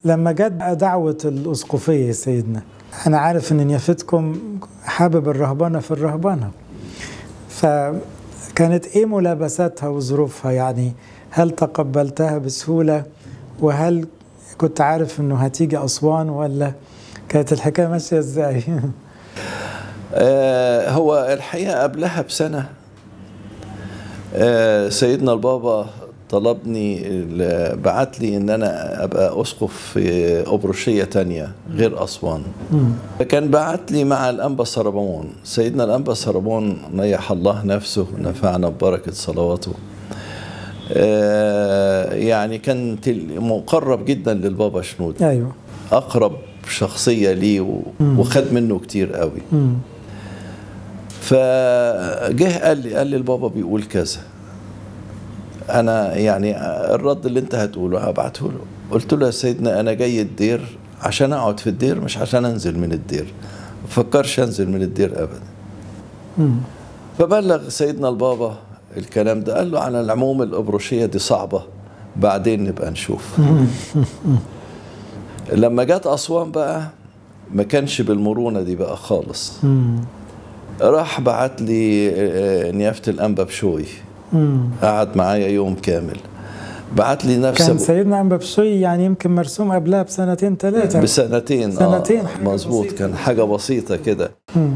لما جت بقى دعوة الأسقفية يا سيدنا أنا عارف إن نيافتكم حابب الرهبنة في الرهبنة فكانت إيه ملابساتها وظروفها يعني هل تقبلتها بسهولة وهل كنت عارف إنه هتيجي أسوان ولا كانت الحكاية ماشية إزاي؟ آه هو الحقيقة قبلها بسنة آه سيدنا البابا طلبني بعت لي ان انا ابقى اسقف في ابروشيه تانية غير اسوان كان بعت لي مع الانبا سربون سيدنا الانبا سربون نيح الله نفسه نفعنا ببركه صلواته آه يعني كان مقرب جدا للبابا شنود ايوه اقرب شخصيه ليه وخد منه كتير قوي مم. فجه قال لي قال لي البابا بيقول كذا انا يعني الرد اللي انت هتقوله هبعته له قلت له يا سيدنا انا جاي الدير عشان اقعد في الدير مش عشان انزل من الدير ما فكرش انزل من الدير ابدا مم. فبلغ سيدنا البابا الكلام ده قال له على العموم الابروشيه دي صعبه بعدين نبقى نشوف لما جت اسوان بقى ما كانش بالمرونه دي بقى خالص مم. راح بعت لي نيافه الانبا بشوي مم. قعد معايا يوم كامل بعت لي نفس كان سيدنا عم بشوي يعني يمكن مرسوم قبلها بسنتين ثلاثة بسنتين سنتين، آه حاجة مظبوط بسيطة. كان حاجه بسيطه كده مم.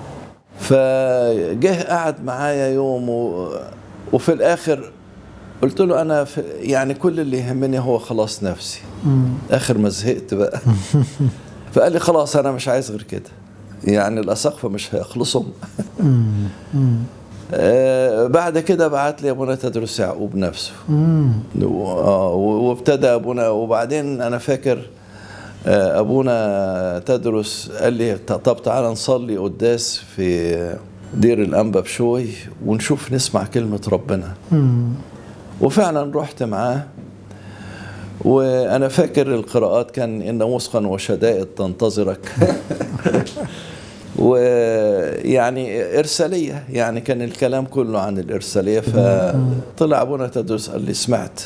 فجه قعد معايا يوم و... وفي الاخر قلت له انا في يعني كل اللي يهمني هو خلاص نفسي مم. اخر ما زهقت بقى فقال لي خلاص انا مش عايز غير كده يعني الاساقفه مش هيخلصوا مم. مم. آه بعد كده بعت لي ابونا تدرس يعقوب نفسه مم. و- آه، وابتدى ابونا وبعدين انا فاكر آه، ابونا تدرس قال لي "ط- طب تعالى نصلي قداس في دير الانبا بشوي ونشوف نسمع كلمه ربنا مم. وفعلا رحت معاه وانا فاكر القراءات كان ان مسقا وشدائد تنتظرك ويعني ارساليه يعني كان الكلام كله عن الارساليه فطلع ابونا تدرس قال لي سمعت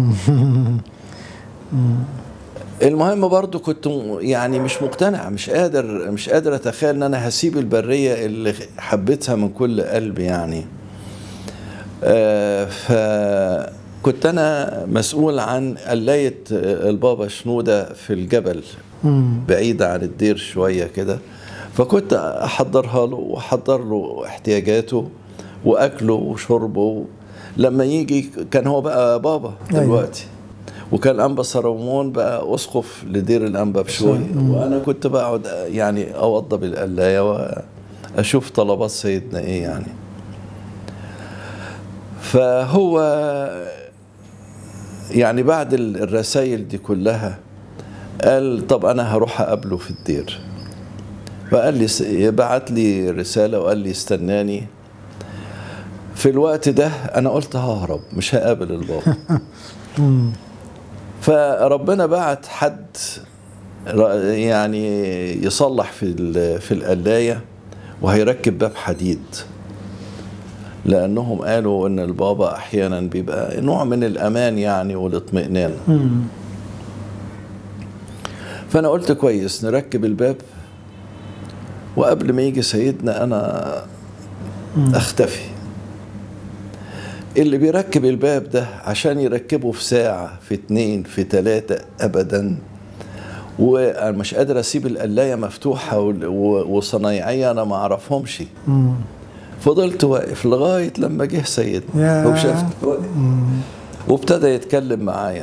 المهم برضو كنت م- يعني مش مقتنع مش قادر مش قادر اتخيل ان انا هسيب البريه اللي حبيتها من كل قلبي يعني آه، فكنت انا مسؤول عن قلايه البابا شنوده في الجبل مم. بعيدة عن الدير شوية كده فكنت أحضرها له وأحضر له احتياجاته وأكله وشربه لما يجي كان هو بقى بابا أيوة. دلوقتي وكان أنبا سرمون بقى أسقف لدير الأنبا بشوي وأنا كنت بقعد يعني أوضب القلاية وأشوف طلبات سيدنا إيه يعني فهو يعني بعد الرسائل دي كلها قال طب انا هروح اقابله في الدير فقال لي بعت لي رساله وقال لي استناني في الوقت ده انا قلت ههرب مش هقابل البابا مم. فربنا بعت حد ر- يعني يصلح في ال- في القلايه وهيركب باب حديد لانهم قالوا ان البابا احيانا بيبقى نوع من الامان يعني والاطمئنان مم. فانا قلت كويس نركب الباب وقبل ما يجي سيدنا انا اختفي اللي بيركب الباب ده عشان يركبه في ساعة في اتنين في تلاتة أبدا وأنا مش قادر أسيب القلاية مفتوحة وال- و- وصنايعية أنا ما أعرفهمش مم. فضلت واقف لغاية لما جه سيدنا ياه. وشافت وابتدى يتكلم معايا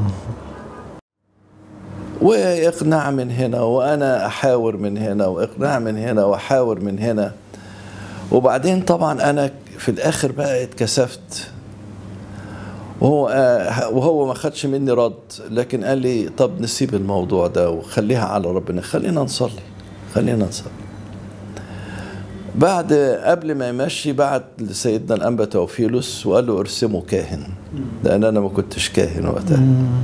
واقناع من هنا وانا احاور من هنا واقناع من هنا واحاور من هنا وبعدين طبعا انا في الاخر بقى اتكسفت وهو آه، وهو ما خدش مني رد لكن قال لي طب نسيب الموضوع ده وخليها على ربنا خلينا نصلي خلينا نصلي بعد قبل ما يمشي بعت لسيدنا الانبا توفيلوس وقال له ارسمه كاهن لان انا ما كنتش كاهن وقتها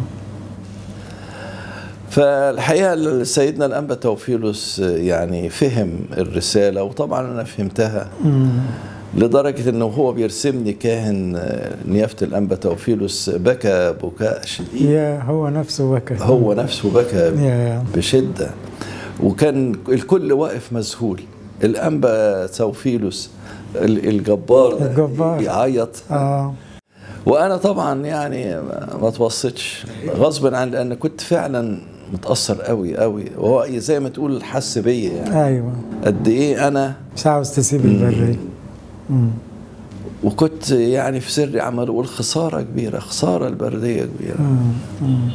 فالحقيقه سيدنا الانبا توفيلوس يعني فهم الرساله وطبعا انا فهمتها لدرجة انه هو بيرسمني كاهن آه، نيافة الانبا توفيلوس بكى بكاء شديد يا هو نفسه بكى هو نفسه بكى يا بشدة وكان الكل واقف مذهول الانبا توفيلوس ال- الجبار ده الجبار. بيعيط اه وانا طبعا يعني ما ما اتوصيتش غصبا عن لان كنت فعلا متاثر قوي قوي وهو زي ما تقول حس بيا يعني ايوه قد ايه انا مش عاوز تسيب البرية مم. وكنت يعني في سري عمال اقول خساره كبيره خساره البرديه كبيره مم. مم.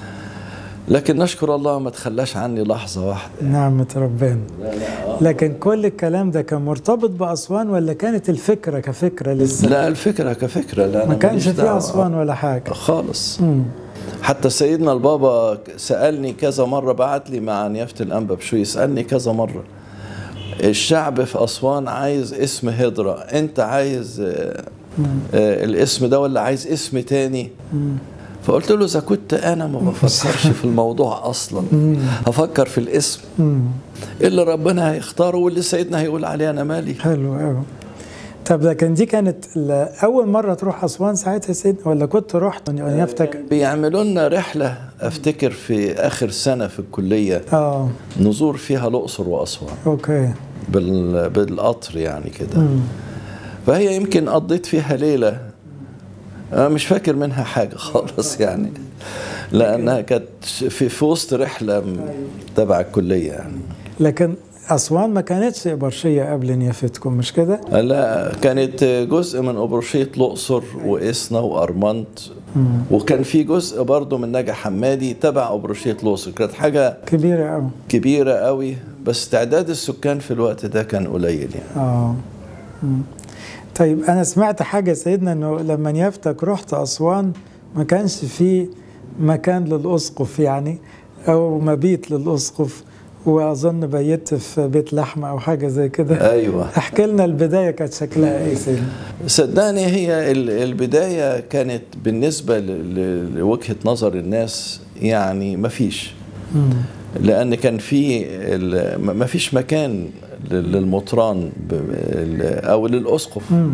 لكن نشكر الله ما تخلاش عني لحظه واحده نعمة ربنا لكن كل الكلام ده كان مرتبط بأسوان ولا كانت الفكرة كفكرة لسه لا الفكره كفكره لا أنا ما كانش ماليش في دعوة. أسوان ولا حاجة خالص مم. حتى سيدنا البابا سالني كذا مره بعت لي مع نيافه الانبا بشو يسالني كذا مره الشعب في اسوان عايز اسم هدرة انت عايز آه، آه، الاسم ده ولا عايز اسم تاني مم. فقلت له اذا كنت انا ما بفكرش في الموضوع اصلا هفكر في الاسم مم. اللي ربنا هيختاره واللي سيدنا هيقول عليه انا مالي حلو قوي طب لكن دي كانت ل- أول مرة تروح أسوان ساعتها يا سيدنا ولا كنت رحت يفتك بيعملوا لنا رحله افتكر في اخر سنه في الكليه اه نزور فيها الاقصر واسوان اوكي بال... بالقطر يعني كده مم. فهي يمكن قضيت فيها ليله انا مش فاكر منها حاجه خالص يعني لانها كانت في, في وسط رحله م- تبع الكليه يعني لكن أسوان ما كانتش إبرشية قبل نيافتكم مش كده؟ لا كانت جزء من أبروشية الأقصر وإسنا وأرمنت وكان في جزء برضه من نجا حمادي تبع أبروشية الأقصر كانت حاجة كبيرة قوي كبيرة قوي بس تعداد السكان في الوقت ده كان قليل يعني اه مم. طيب انا سمعت حاجه سيدنا انه لما نيافتك رحت اسوان ما كانش في مكان للاسقف يعني او مبيت للاسقف واظن بيت في بيت لحمه او حاجه زي كده أيوة احكي لنا البدايه كانت شكلها ايه سيدنا صدقني هي ال- البداية كانت بالنسبة ل- ل- لوجهة نظر الناس يعني مفيش مم. لأن كان في ال- م- مفيش مكان لل- للمطران ب- ال- أو للأسقف مم.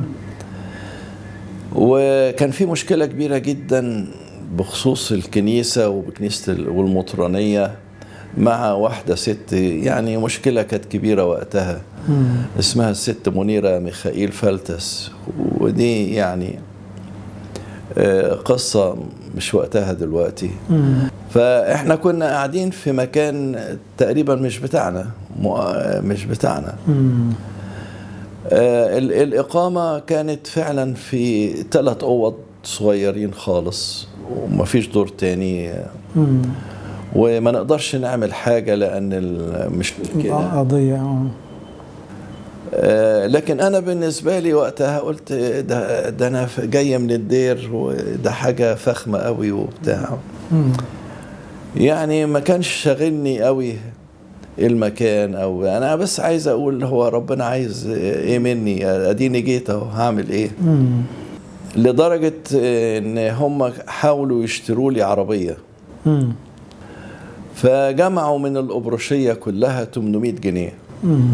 وكان في مشكلة كبيرة جدا بخصوص الكنيسة وبكنيسة ال- والمطرانية مع واحدة ست يعني مشكلة كانت كبيرة وقتها مم. اسمها الست منيرة ميخائيل فلتس ودي يعني آه، قصة مش وقتها دلوقتي مم. فاحنا كنا قاعدين في مكان تقريبا مش بتاعنا مو- مش بتاعنا مم. آه، ال- الإقامة كانت فعلا في ثلاث أوض صغيرين خالص ومفيش دور تاني مم. وما نقدرش نعمل حاجة لأن ال- مش كده آه، قضيه آه. آه، لكن أنا بالنسبة لي وقتها قلت ده, ده أنا ف- جاية من الدير وده حاجة فخمة قوي وبتاع مم. يعني ما كانش شاغلني قوي المكان او انا بس عايز اقول هو ربنا عايز ايه مني اديني جيت اهو هعمل ايه مم. لدرجة ان هم حاولوا يشتروا لي عربية مم. فجمعوا من الأبرشية كلها 800 جنيه مم.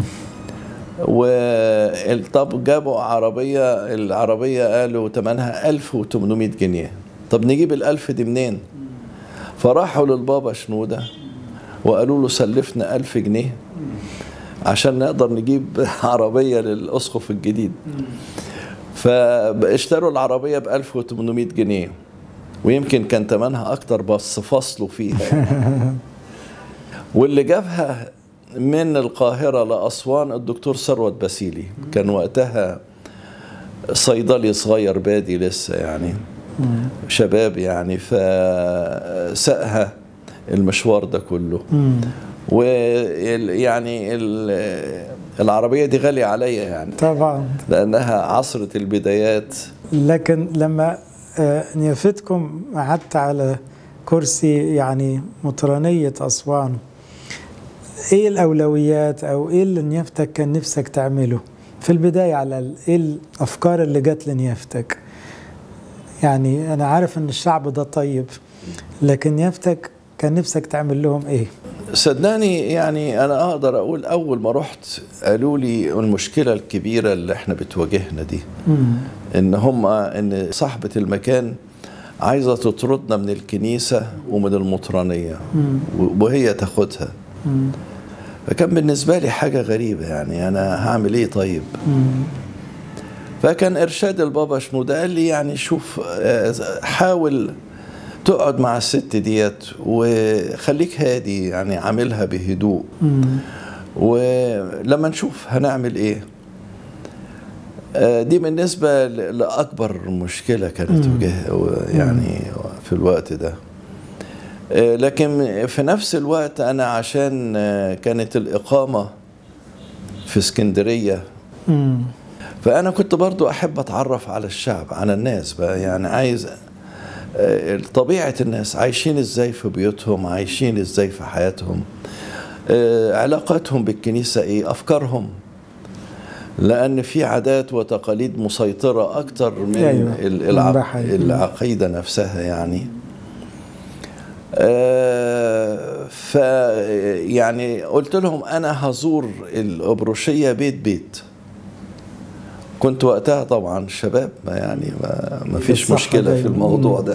وطب جابوا عربية العربية قالوا تمنها 1800 جنيه طب نجيب الألف دي منين فراحوا للبابا شنودة وقالوا له سلفنا ألف جنيه عشان نقدر نجيب عربية للأسقف الجديد فاشتروا العربية ب 1800 جنيه ويمكن كان تمنها أكتر بس فصلوا فيها واللي جابها من القاهرة لأسوان الدكتور ثروت باسيلي كان وقتها صيدلي صغير بادي لسه يعني شباب يعني فسقها المشوار ده كله مم. ويعني العربية دي غالية عليا يعني طبعا لأنها عصرة البدايات لكن لما آه، نيافتكم قعدت على كرسي يعني مطرانية أسوان إيه الأولويات أو إيه اللي نيافتك كان نفسك تعمله في البداية على ال- إيه الأفكار اللي جت لنيافتك يعني أنا عارف إن الشعب ده طيب لكن نيافتك كان نفسك تعمل لهم إيه صدقني يعني انا اقدر اقول اول ما رحت قالوا لي المشكله الكبيره اللي احنا بتواجهنا دي مم. ان هم ان صاحبه المكان عايزه تطردنا من الكنيسه ومن المطرانيه مم. وهي تاخدها مم. فكان بالنسبه لي حاجه غريبه يعني انا هعمل ايه طيب مم. فكان ارشاد البابا شنودة قال لي يعني شوف آه، حاول تقعد مع الست ديت وخليك هادي يعني عاملها بهدوء مم. ولما نشوف هنعمل ايه آه، دي بالنسبة ل- لأكبر مشكلة كانت مم. وجه يعني في الوقت ده آه، لكن في نفس الوقت أنا عشان آه، كانت الإقامة في اسكندرية مم. فأنا كنت برضو أحب أتعرف على الشعب على الناس بقى يعني عايز آه، طبيعة الناس عايشين إزاي في بيوتهم عايشين إزاي في حياتهم آه، علاقاتهم بالكنيسة إيه أفكارهم لأن في عادات وتقاليد مسيطرة أكتر من أيوة، ال- ده الع- حقيقي. العقيدة نفسها يعني آه، ف يعني قلت لهم انا هزور الابروشيه بيت بيت كنت وقتها طبعا شباب ما يعني ما, ما فيش الصحة مشكله في دايما. الموضوع مم. ده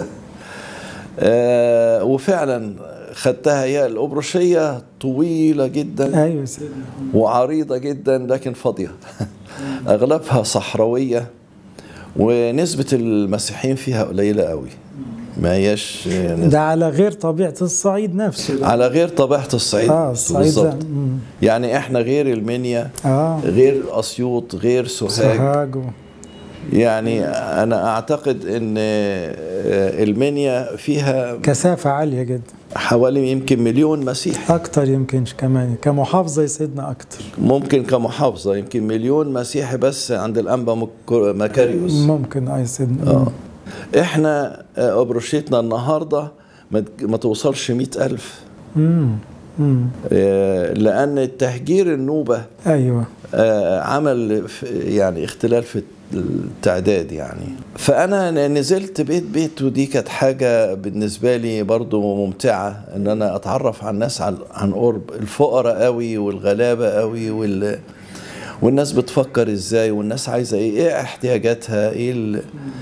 آه، وفعلا خدتها هي الابروشيه طويله جدا ايوه سيدنا وعريضة جدا لكن فاضية أغلبها صحراوية ونسبة المسيحيين فيها قليلة قوي ما هياش نسبة ده على غير طبيعة الصعيد نفسه على غير طبيعة الصعيد اه الصعيد ده بالظبط مم. يعني احنا غير المنيا اه غير أسيوط غير سوهاج سوهاج و- يعني أنا أعتقد أن آه، المنيا فيها كثافة عالية جدا حوالي يمكن مليون مسيحي أكتر يمكن كمان كمحافظة يا سيدنا أكتر ممكن كمحافظة يمكن مليون مسيحي بس عند الأنبا مك- مكاريوس ممكن أي سيدنا اه احنا آه، ابروشيتنا النهارده ما ما توصلش مئة ألف مم. مم. آه، لأن التهجير النوبة أيوه آه، عمل في- يعني اختلال في التعداد يعني فأنا نزلت بيت بيت ودي كانت حاجة بالنسبة لي برضو ممتعة إن أنا أتعرف على الناس عن عن قرب الفقراء قوي والغلابة قوي وال والناس بتفكر ازاي والناس عايزه ايه ايه احتياجاتها ايه ال...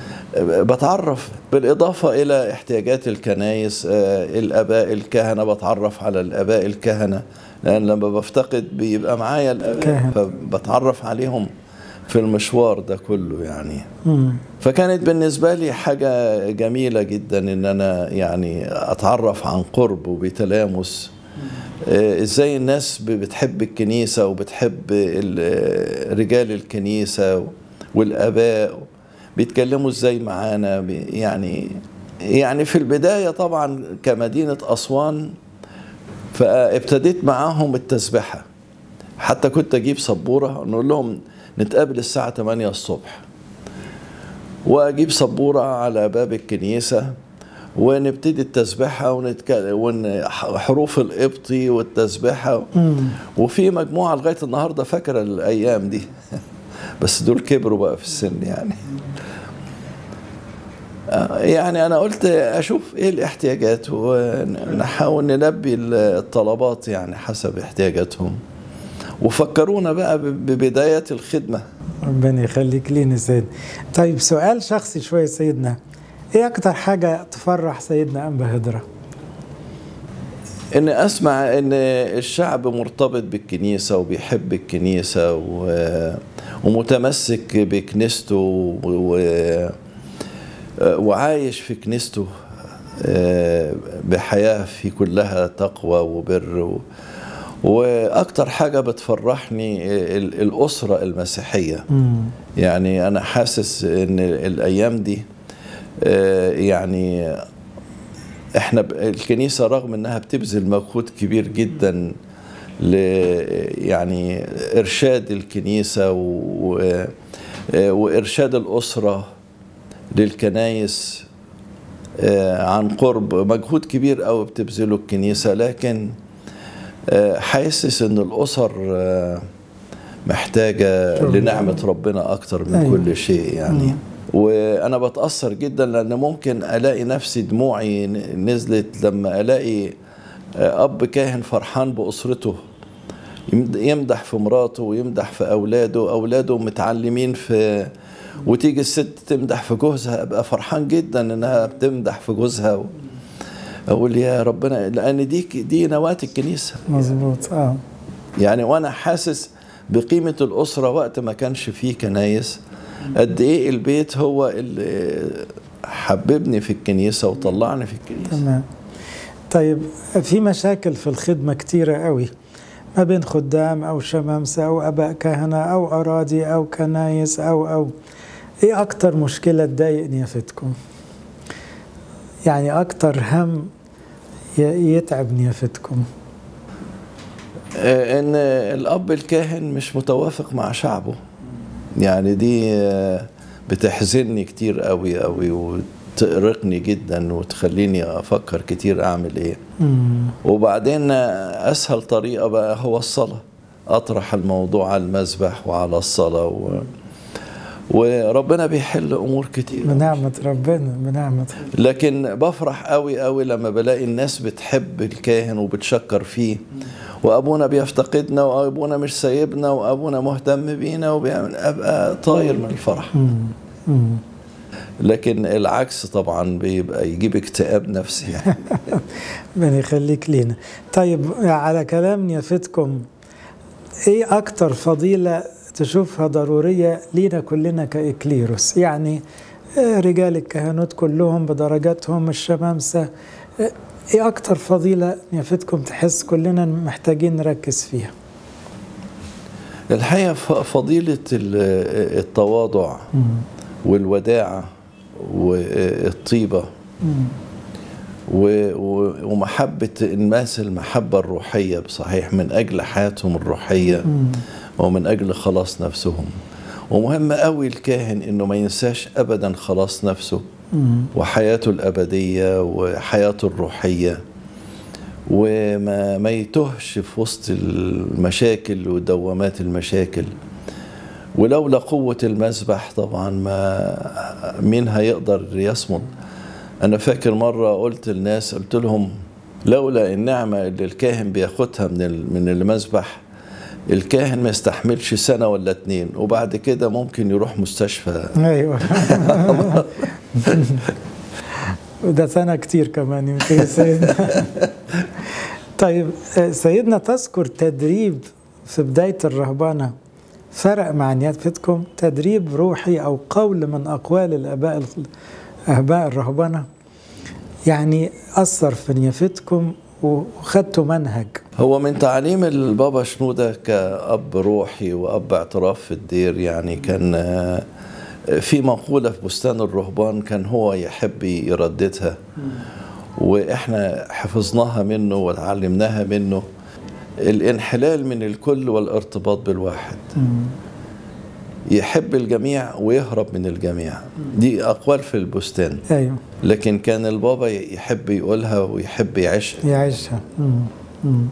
بتعرف بالاضافه الى احتياجات الكنايس آه، الاباء الكهنه بتعرف على الاباء الكهنه لان لما بفتقد بيبقى معايا الاباء كاهن. فبتعرف عليهم في المشوار ده كله يعني مم. فكانت بالنسبة لي حاجة جميلة جدا إن أنا يعني أتعرف عن قرب وبتلامس آه، إزاي الناس ب- بتحب الكنيسة وبتحب ال- رجال الكنيسة والآباء بيتكلموا إزاي معانا بي- يعني يعني في البداية طبعا كمدينة أسوان فابتديت معاهم التسبحة حتى كنت أجيب سبورة نقول لهم نتقابل الساعة 8 الصبح واجيب سبوره على باب الكنيسه ونبتدي التسبيحه ونتكلم ون... حروف القبطي والتسبيحه مم. وفي مجموعه لغايه النهارده فاكره الايام دي بس دول كبروا بقى في السن يعني آه، يعني انا قلت اشوف ايه الاحتياجات ونحاول نلبي الطلبات يعني حسب احتياجاتهم وفكرونا بقى ب- ببدايه الخدمه ربنا يخليك لينا سيدنا طيب سؤال شخصي شوية سيدنا ايه اكتر حاجة تفرح سيدنا أنبا هدرة ان اسمع ان الشعب مرتبط بالكنيسه وبيحب الكنيسه و... ومتمسك بكنيسته و... وعايش في كنيسته آه، بحياه في كلها تقوى وبر و... واكتر حاجه بتفرحني ال- الاسره المسيحيه مم. يعني انا حاسس ان الايام دي آه، يعني احنا ب- الكنيسه رغم انها بتبذل مجهود كبير جدا ل يعني ارشاد الكنيسه و آه، وارشاد الاسره للكنايس آه، عن قرب مجهود كبير قوي بتبذله الكنيسه لكن آه، حاسس ان الاسر آه، محتاجه شكراً. لنعمه ربنا اكتر من أيوة. كل شيء يعني مم. وانا بتاثر جدا لان ممكن الاقي نفسي دموعي ن- نزلت لما الاقي اب كاهن فرحان باسرته يمد- يمدح في مراته ويمدح في اولاده اولاده متعلمين في وتيجي الست تمدح في جوزها ابقى فرحان جدا انها بتمدح في جوزها و... اقول يا ربنا لان دي دي نواه الكنيسه مظبوط اه يعني وانا حاسس بقيمه الاسره وقت ما كانش فيه كنايس قد ايه البيت هو اللي حببني في الكنيسه وطلعني في الكنيسه تمام طيب في مشاكل في الخدمة كتيرة قوي ما بين خدام أو شمامسة أو أباء كهنة أو أراضي أو كنايس أو أو إيه أكتر مشكلة تضايق نيافتكم؟ يعني أكتر هم ي- يتعب نيافتكم آه، ان الاب الكاهن مش متوافق مع شعبه يعني دي آه، بتحزنني كتير قوي قوي وتقرقني جدا وتخليني افكر كتير اعمل ايه مم. وبعدين آه، اسهل طريقه بقى هو الصلاه اطرح الموضوع على المذبح وعلى الصلاه و... وربنا بيحل امور كتير بنعمة ربنا بنعمة لكن بفرح قوي قوي لما بلاقي الناس بتحب الكاهن وبتشكر فيه وابونا بيفتقدنا وابونا مش سايبنا وابونا مهتم بينا وبيعمل ابقى طاير من الفرح مم. مم. لكن العكس طبعا بيبقى يجيب اكتئاب نفسي يعني ربنا يخليك لينا طيب على كلام نيافتكم ايه اكتر فضيلة تشوفها ضرورية لينا كلنا كإكليروس يعني آه، رجال الكهنوت كلهم بدرجاتهم الشمامسة آه، ايه اكتر فضيلة نيافتكم تحس كلنا محتاجين نركز فيها الحقيقه ف- فضيله ال- التواضع والوداعه والطيبه و- و- ومحبة الناس المحبة الروحية بصحيح من أجل حياتهم الروحية ومن أجل خلاص نفسهم ومهم قوي الكاهن إنه ما ينساش أبدا خلاص نفسه وحياته الأبدية وحياته الروحية وما ما يتهش في وسط المشاكل ودوامات المشاكل ولولا قوة المسبح طبعا ما مين هيقدر يصمد أنا فاكر مرة قلت للناس قلت لهم لولا النعمة اللي الكاهن بياخدها من ال- من المسبح الكاهن ما يستحملش سنة ولا اتنين وبعد كده ممكن يروح مستشفى ايوه وده سنة كتير كمان يمكن يا سيدنا طيب آه، سيدنا تذكر تدريب في بداية الرهبانة فرق مع نيافتكم تدريب روحي أو قول من أقوال الآباء آباء الرهبنة يعني أثر في نيافتكم وخدتوا منهج هو من تعليم البابا شنودة كأب روحي وأب اعتراف في الدير يعني كان آه، في مقولة في بستان الرهبان كان هو يحب يرددها وإحنا حفظناها منه وتعلمناها منه الانحلال من الكل والارتباط بالواحد يحب الجميع ويهرب من الجميع دي أقوال في البستان أيوه لكن كان البابا يحب يقولها ويحب يعيشها يعيشها مم. مم.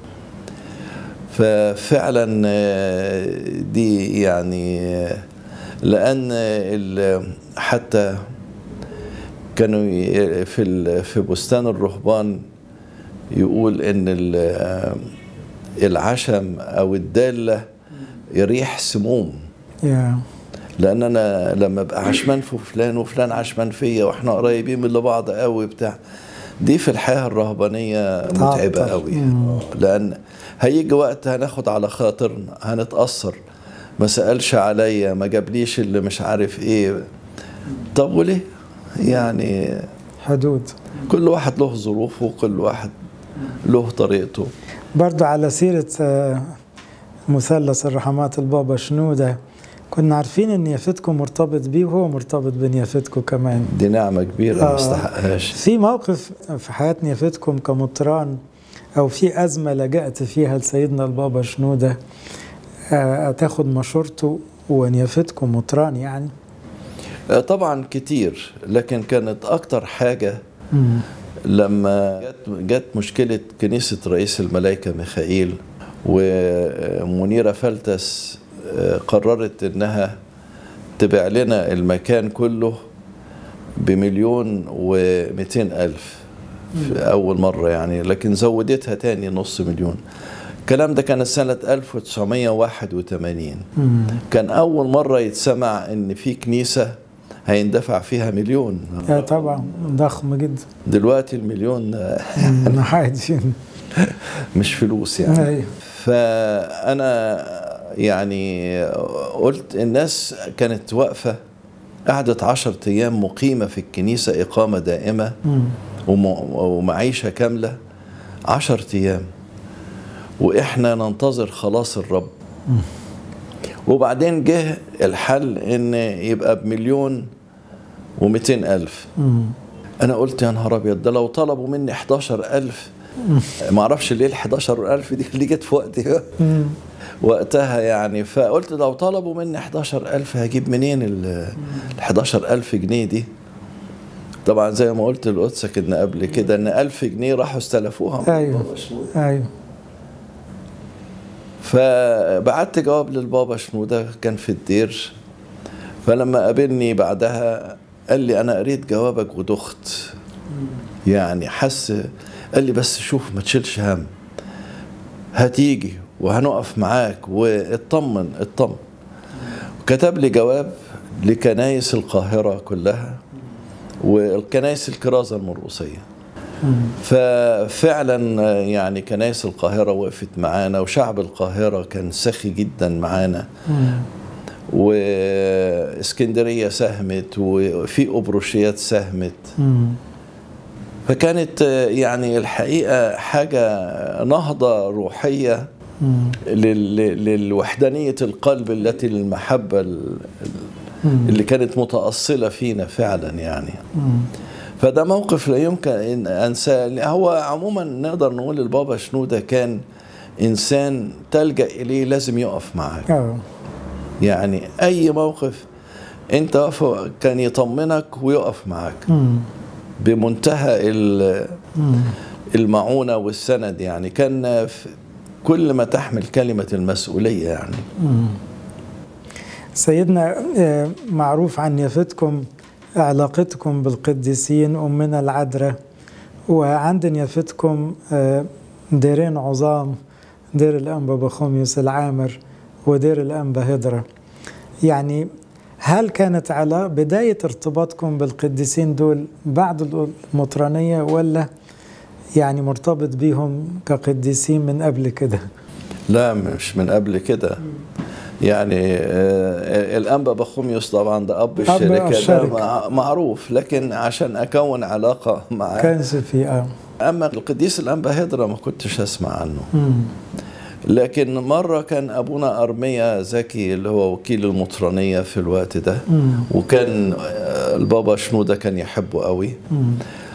ففعلا آه، دي يعني آه، لان ال- حتى كانوا ي- في ال- في بستان الرهبان يقول ان ال- آه، العشم او الداله يريح سموم يا لان انا لما ابقى عشمان في فلان وفلان عشمان فيا واحنا قريبين من بعض قوي بتاع دي في الحياه الرهبانيه متعبه تعطل. قوي مم. لان هيجي وقت هناخد على خاطرنا هنتاثر ما سالش عليا ما جابليش اللي مش عارف ايه طب وليه يعني حدود كل واحد له ظروفه وكل واحد له طريقته برضو على سيرة آه، مثلث الرحمات البابا شنودة كنا عارفين ان نيافتكم مرتبط بيه وهو مرتبط بنيافتكم كمان دي نعمه كبيره آه. ما استحقهاش في موقف في حياة نيافتكم كمطران او في ازمة لجأت فيها لسيدنا البابا شنودة آه، تاخد مشورته ونيافتكم مطران يعني آه، طبعا كتير لكن كانت اكتر حاجه مم. لما جت, جت مشكلة كنيسة رئيس الملائكة ميخائيل ومنيرة فلتس آه، قررت انها تبيع لنا المكان كله بمليون ومئتين ألف في أول مرة يعني لكن زودتها تاني نص مليون الكلام ده كان سنة 1981 مم. كان أول مرة يتسمع إن في كنيسة هيندفع فيها مليون آه طبعا ضخم جدا دلوقتي المليون مم، عادي مش فلوس يعني أيوة. فأنا يعني قلت الناس كانت واقفة قعدت عشرة أيام مقيمة في الكنيسة إقامة دائمة مم. وم- ومعيشة كاملة عشرة أيام وإحنا ننتظر خلاص الرب وبعدين جه الحل إن يبقى بمليون ومئتين ألف مم. أنا قلت يا نهار أبيض ده لو طلبوا مني 11000 ما أعرفش ليه ال 11000 دي اللي جت في وقتي مم. وقتها يعني فقلت لو طلبوا مني 11000 هجيب منين ال 11000 جنيه دي طبعا زي ما قلت لقدسك ان قبل كده ان 1000 جنيه راحوا استلفوها من أيوة. بابا شنودة. ايوه فبعت جواب للبابا شنودة كان في الدير فلما قابلني بعدها قال لي انا قريت جوابك ودخت يعني حس قال لي بس شوف ما تشيلش هم هتيجي وهنقف معاك واطمن اطمن وكتب لي جواب لكنايس القاهرة كلها والكنايس الكرازة المرقصية مم. ففعلا يعني كنايس القاهرة وقفت معانا وشعب القاهرة كان سخي جدا معانا مم. واسكندرية ساهمت وفي أبروشيات ساهمت مم. فكانت يعني الحقيقة حاجة نهضة روحية مم. لل- للوحدانية القلب التي المحبة ال- مم. اللي كانت متأصلة فينا فعلا يعني مم. فده موقف لا يمكن ان انساه هو عموما نقدر نقول البابا شنودة كان انسان تلجأ اليه لازم يقف معاك اه يعني اي موقف انت واقف كان يطمنك ويقف معاك مم. بمنتهى ال- مم. المعونة والسند يعني كان في كل ما تحمل كلمة المسؤولية يعني مم. سيدنا آه، معروف عن يافتكم علاقتكم بالقديسين أمنا العذراء وعند يافتكم آه، ديرين عظام دير الأنبا بخوميوس العامر ودير الأنبا هدرة يعني هل كانت على بداية ارتباطكم بالقديسين دول بعد المطرانية ولا يعني مرتبط بيهم كقديسين من قبل كده لا مش من قبل كده يعني آه، الأنبا بخوميوس طبعا ده أب الشركة ده الشركة. مع- معروف لكن عشان أكون علاقة معاه كانش في اه أما القديس الأنبا هدرة ما كنتش أسمع عنه مم. لكن مرة كان أبونا أرميا زكي اللي هو وكيل المطرانية في الوقت ده مم. وكان آه، البابا شنودة كان يحبه قوي مم.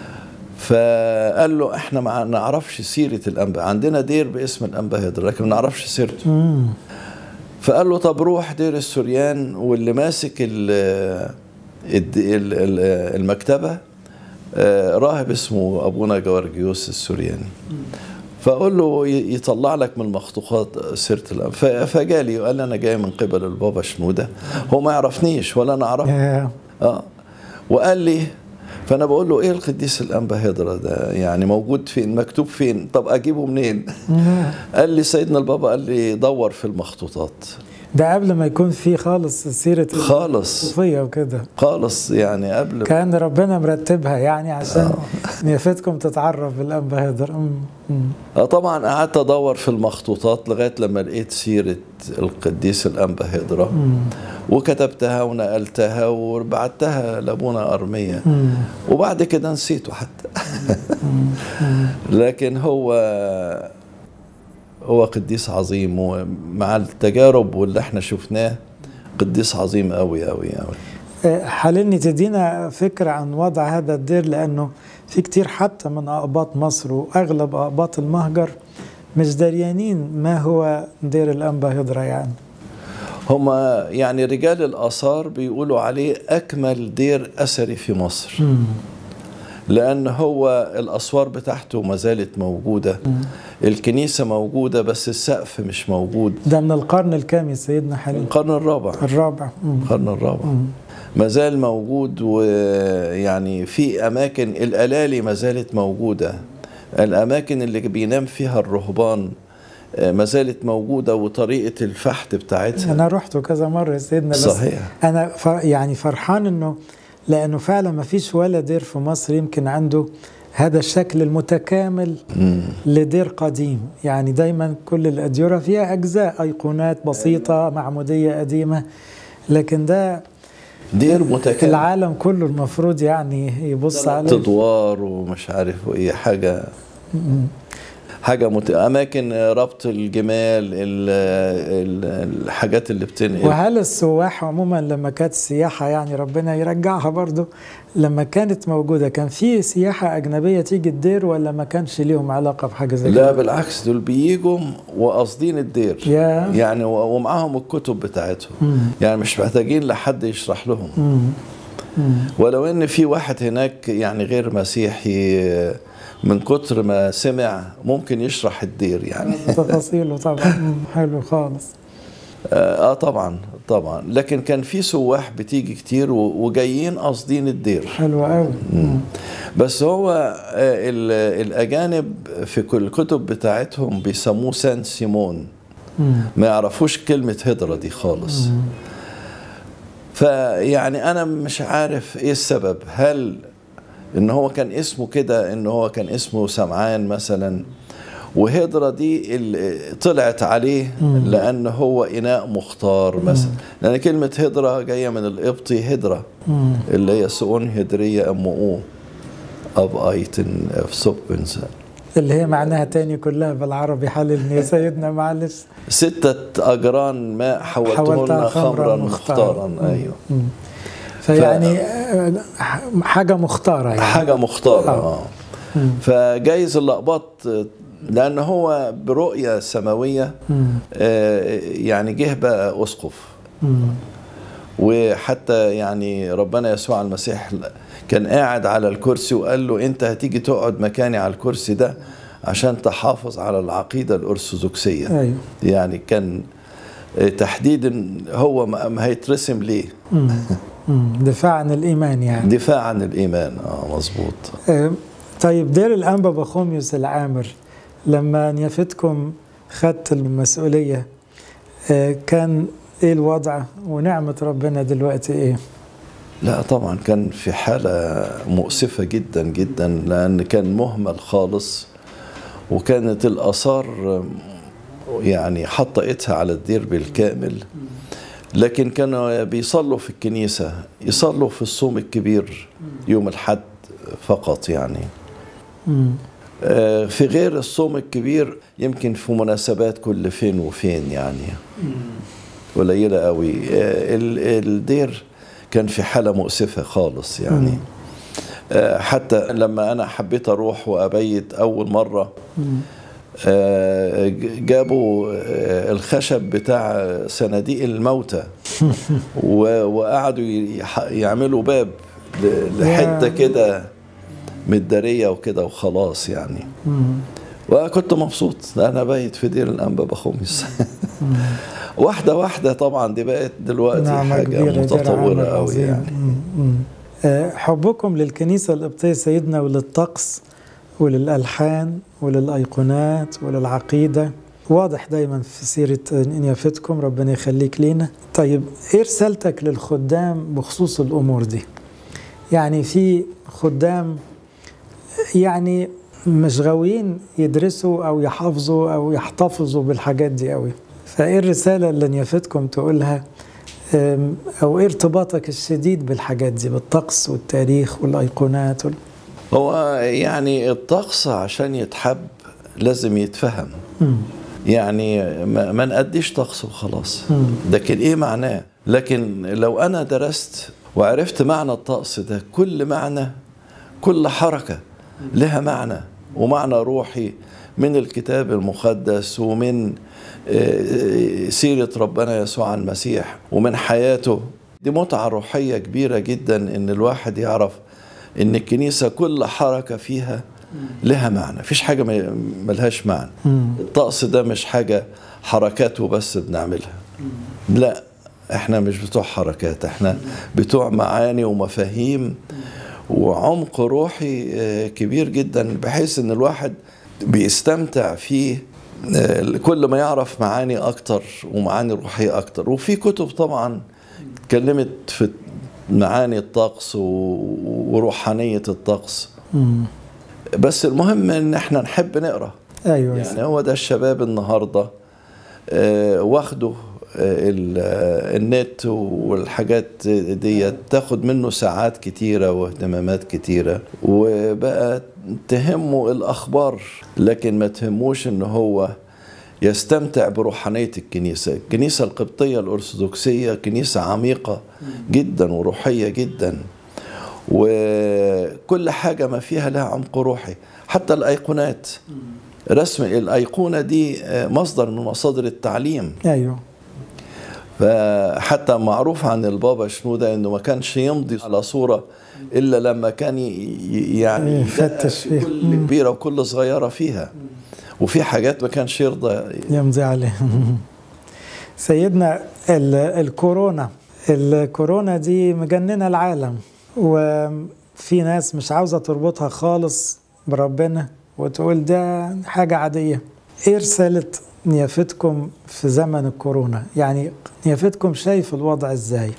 فقال له احنا ما نعرفش سيرة الأنبا عندنا دير باسم الأنبا هدرة لكن ما نعرفش سيرته مم. فقال له طب روح دير السوريان واللي ماسك ال الد- ال- ال- المكتبة آه، راهب اسمه أبونا جوارجيوس السورياني فأقول له ي- يطلع لك من المخطوطات سيرة الأنبا ف- فجالي وقال لي أنا جاي من قبل البابا شنودة هو ما يعرفنيش ولا أنا أعرفه يا اه وقال لي فانا بقول له ايه القديس الانبا هدرة ده يعني موجود فين مكتوب فين طب اجيبه منين قال لي سيدنا البابا قال لي دور في المخطوطات ده قبل ما يكون في خالص سيرة خالص الصوفية وكده خالص يعني قبل كان ربنا مرتبها يعني عشان نيافتكم تتعرف بالأنبا هدر أم. أم. آه طبعا قعدت ادور في المخطوطات لغايه لما لقيت سيره القديس الانبا هدرة أم. وكتبتها ونقلتها وبعتها لابونا ارميه أم. وبعد كده نسيته حتى لكن هو هو قديس عظيم ومع التجارب واللي احنا شفناه قديس عظيم قوي قوي قوي آه، حالني تدينا فكرة عن وضع هذا الدير لأنه في كتير حتى من أقباط مصر وأغلب أقباط المهجر مش دريانين ما هو دير الأنبا هدرة يعني هما يعني رجال الآثار بيقولوا عليه أكمل دير أثري في مصر أم. لأن هو الأسوار بتاعته ما زالت موجودة الكنيسة موجودة بس السقف مش موجود ده من القرن الكام يا سيدنا في حليم القرن الرابع الرابع أم. القرن الرابع أم. ما زال موجود ويعني في اماكن الالالي ما زالت موجوده الاماكن اللي بينام فيها الرهبان آه، ما زالت موجوده وطريقه الفحت بتاعتها انا رحت كذا مره يا سيدنا بس صحيح. انا ف... يعني فرحان انه لانه فعلا ما فيش ولا دير في مصر يمكن عنده هذا الشكل المتكامل لدير قديم يعني دايما كل الأديرة فيها أجزاء أيقونات بسيطة معمودية قديمة لكن ده دير متكامل العالم كله المفروض يعني يبص عليه ادوار ومش عارف ايه حاجه حاجه مت... اماكن ربط الجمال ال... ال... الحاجات اللي بتنقل وهل السواح عموما لما كانت السياحة يعني ربنا يرجعها برضو لما كانت موجودة كان في سياحة أجنبية تيجي الدير ولا ما كانش ليهم علاقة بحاجة زي لا كده؟ بالعكس دول بيجوا وقاصدين الدير يا. يعني و- ومعاهم الكتب بتاعتهم يعني مش محتاجين لحد يشرح لهم ولو ان في واحد هناك يعني غير مسيحي من كتر ما سمع ممكن يشرح الدير يعني تفاصيله طبعا مم، حلو خالص اه طبعا طبعا لكن كان في سواح بتيجي كتير و- وجايين قاصدين الدير حلو قوي بس هو آه، ال- الاجانب في كل الكتب بتاعتهم بيسموه سان سيمون ما يعرفوش كلمة هدرة دي خالص فيعني أنا مش عارف إيه السبب هل إن هو كان اسمه كده إن هو كان اسمه سمعان مثلا وهدرة دي اللي طلعت عليه لأن هو إناء مختار مثلا لأن كلمة هدرة جاية من القبطي هدرة اللي هي سؤون هدرية أم أو أب أيتن في سوبنز اللي هي معناها تاني كلها بالعربي حللني يا سيدنا معلش ستة أجران ماء حولتها حولتهن خمرا خمرا مختارا. مختارا أيوه فيعني آه، حاجة مختارة يعني حاجة مختارة اه فجايز اللقبات آه، لأن هو برؤية سماوية آه، يعني جه بقى أسقف وحتى يعني ربنا يسوع المسيح كان قاعد على الكرسي وقال له أنت هتيجي تقعد مكاني على الكرسي ده عشان تحافظ على العقيدة الأرثوذكسية أيوه يعني كان آه، تحديدا هو ما ما هيترسم ليه مم. دفاع عن الإيمان يعني دفاع عن الإيمان اه مظبوط آه، طيب دير الأنبا بخوميوس العامر لما نيافتكم خدت المسؤولية آه، كان إيه الوضع ونعمة ربنا دلوقتي إيه؟ لا طبعا كان في حالة مؤسفة جدا جدا لأن كان مهمل خالص وكانت الآثار يعني حاطة إيدها على الدير بالكامل لكن كانوا بيصلوا في الكنيسة يصلوا في الصوم الكبير يوم الحد فقط يعني مم. آه، في غير الصوم الكبير يمكن في مناسبات كل فين وفين يعني قليلة قوي آه، ال- الدير كان في حالة مؤسفة خالص يعني آه، حتى لما أنا حبيت أروح وأبيت أول مرة آه، ج- جابوا آه، الخشب بتاع صناديق الموتى و- وقعدوا يح- يعملوا باب ل- لحتة يا. كده متدارية وكده وخلاص يعني مم. وكنت مبسوط انا بايت في دير الانبا بخمس واحده واحده طبعا دي بقت دلوقتي نعمة حاجه كبيرة دير متطوره عامر قوي عظيم. يعني مم. مم. آه، حبكم للكنيسة القبطية سيدنا وللطقس وللألحان وللأيقونات وللعقيدة واضح دايما في سيرة نيافتكم ربنا يخليك لينا طيب ايه رسالتك للخدام بخصوص الأمور دي يعني في خدام يعني مش غاويين يدرسوا أو يحافظوا أو يحتفظوا بالحاجات دي قوي فايه الرسالة اللي نيافتكم تقولها أم، او ايه ارتباطك الشديد بالحاجات دي بالطقس والتاريخ والايقونات وال... هو يعني الطقس عشان يتحب لازم يتفهم مم. يعني ما ما نأديش طقس وخلاص مم. لكن ايه معناه لكن لو انا درست وعرفت معنى الطقس ده كل معنى كل حركة لها معنى ومعنى روحي من الكتاب المقدس ومن آه، سيرة ربنا يسوع المسيح ومن حياته دي متعة روحية كبيرة جدا ان الواحد يعرف ان الكنيسة كل حركة فيها لها معنى مفيش حاجة ما- ملهاش معنى مم. الطقس ده مش حاجة حركات وبس بنعملها لا احنا مش بتوع حركات احنا بتوع معاني ومفاهيم وعمق روحي آه، كبير جدا بحيث ان الواحد بيستمتع فيه آه، كل ما يعرف معاني اكتر ومعاني روحيه اكتر وفي كتب طبعا اتكلمت في معاني الطقس و- وروحانيه الطقس مم. بس المهم ان احنا نحب نقرا ايوه يعني هو ده الشباب النهارده آه، واخده آه، ال- آه، النت والحاجات دي تاخد منه ساعات كتيرة واهتمامات كتيرة وبقى تهمه الأخبار لكن ما تهموش إن هو يستمتع بروحانية الكنيسة الكنيسة القبطية الأرثوذكسية كنيسة عميقة جدا وروحية جدا وكل حاجة ما فيها لها عمق روحي حتى الأيقونات رسم الأيقونة دي آه، مصدر من مصادر التعليم ايوه فحتى معروف عن البابا شنودة انه ما كانش يمضي على صورة الا لما كان ي- ي- يعني يفتش يدقق في فيها. كل كبيرة وكل صغيرة فيها وفي حاجات ما كانش يرضى يمضي عليه سيدنا ال- الكورونا الكورونا دي مجننة العالم وفي ناس مش عاوزة تربطها خالص بربنا وتقول ده حاجة عادية ايه رسالة نيافتكم في زمن الكورونا يعني نيافتكم شايف الوضع ازاي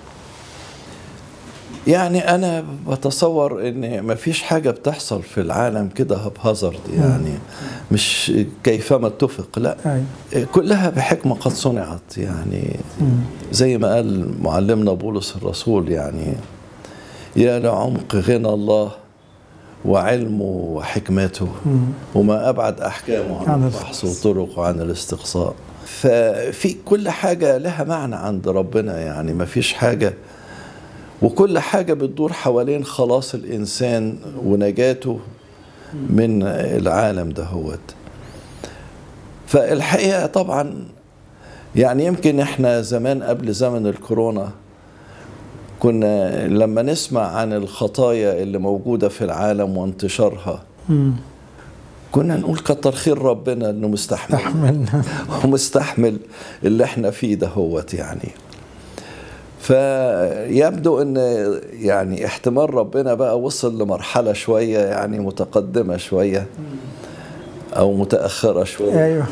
يعني انا بتصور ان ما فيش حاجة بتحصل في العالم كده هبهزرد يعني مش كيفما اتفق لا أيوة. كلها بحكمة قد صنعت يعني مم. زي ما قال معلمنا بولس الرسول يعني يا لعمق غنى الله وعلمه وحكمته مم. وما أبعد أحكامه عن عن البحث الاستقصاء. وطرقه عن الاستقصاء ففي كل حاجة لها معنى عند ربنا يعني ما فيش حاجة وكل حاجة بتدور حوالين خلاص الإنسان ونجاته من العالم دهوت فالحقيقة طبعا يعني يمكن احنا زمان قبل زمن الكورونا كنا لما نسمع عن الخطايا اللي موجودة في العالم وانتشارها مم. كنا نقول كتر خير ربنا انه مستحمل تحملنا ومستحمل اللي احنا فيه دهوت يعني فيبدو ان يعني احتمال ربنا بقى وصل لمرحلة شوية يعني متقدمة شوية او متأخرة شوية ايوه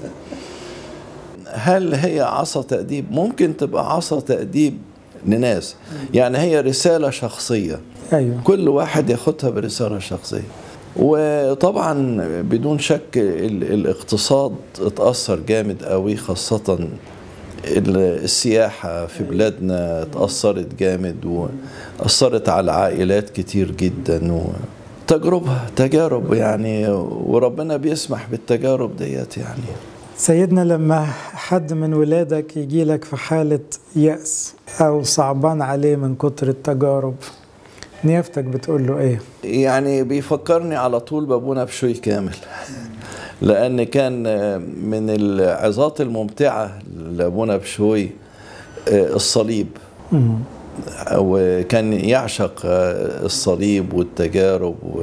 هل هي عصا تأديب ممكن تبقى عصا تأديب لناس يعني هي رسالة شخصية ايوه كل واحد ياخدها برسالة شخصية وطبعا بدون شك ال- الاقتصاد اتأثر جامد قوي خاصة ال- السياحة في بلادنا اتأثرت جامد وأثرت على عائلات كتير جدا و تجربة تجارب يعني وربنا بيسمح بالتجارب ديت يعني سيدنا لما حد من ولادك يجي لك في حالة يأس أو صعبان عليه من كتر التجارب نيافتك بتقول له إيه؟ يعني بيفكرني على طول بابونا بشوي كامل لأن كان من العظات الممتعة لأبونا بشوي الصليب مم. وكان يعشق الصليب والتجارب و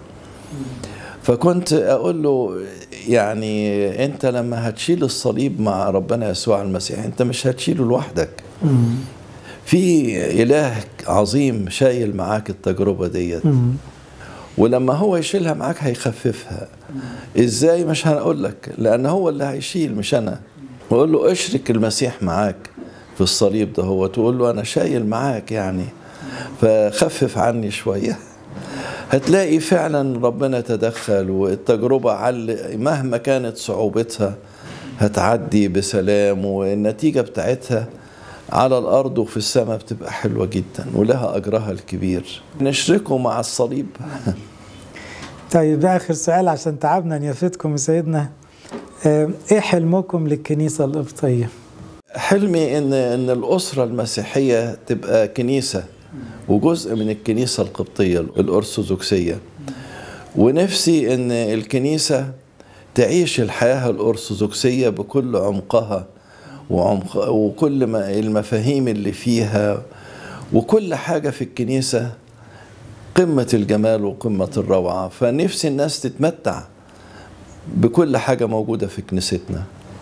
فكنت أقول له يعني أنت لما هتشيل الصليب مع ربنا يسوع المسيح أنت مش هتشيله لوحدك مم. في إله عظيم شايل معاك التجربة ديت مم. ولما هو يشيلها معاك هيخففها ازاي مش هنقول لك لان هو اللي هيشيل مش انا وقول له اشرك المسيح معاك في الصليب ده هو تقول له انا شايل معاك يعني فخفف عني شويه هتلاقي فعلا ربنا تدخل والتجربة عل مهما كانت صعوبتها هتعدي بسلام والنتيجة بتاعتها على الأرض وفي السماء بتبقى حلوة جدا ولها أجرها الكبير نشركه مع الصليب طيب ده آخر سؤال عشان تعبنا نيافتكم يا سيدنا آه، إيه حلمكم للكنيسة القبطية؟ حلمي ان ان الاسره المسيحيه تبقى كنيسه وجزء من الكنيسه القبطيه الارثوذكسيه ونفسي ان الكنيسه تعيش الحياه الارثوذكسيه بكل عمقها وعمق وكل ما المفاهيم اللي فيها وكل حاجه في الكنيسه قمه الجمال وقمه الروعه فنفسي الناس تتمتع بكل حاجه موجوده في كنيستنا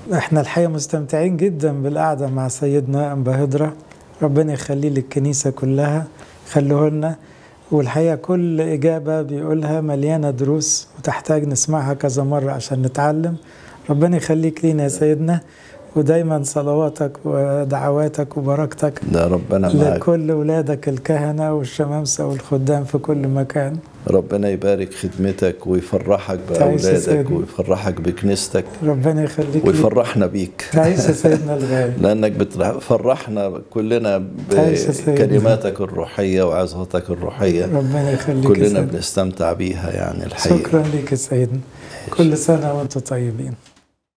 احنا الحقيقة مستمتعين جدا بالقعدة مع سيدنا أنبا هدرة ربنا يخليه للكنيسة كلها خلوه لنا والحقيقة كل إجابة بيقولها مليانة دروس وتحتاج نسمعها كذا مرة عشان نتعلم ربنا يخليك لينا يا سيدنا ودايما صلواتك ودعواتك وبركتك ده ربنا معاك لكل ولادك الكهنة والشمامسة والخدام في كل مكان ربنا يبارك خدمتك ويفرحك تعيش يا بأولادك سيدنا. ويفرحك بكنيستك ربنا يخليك لينا. ويفرحنا بيك تعيش يا سيدنا الغالي لأنك بتفرحنا كلنا تعيش يا سيدنا. بكلماتك الروحية وعظاتك الروحية ربنا يخليك يا كلنا سيدنا. بنستمتع بيها يعني الحقيقة شكرا لك يا سيدنا كل سنة وانتم طيبين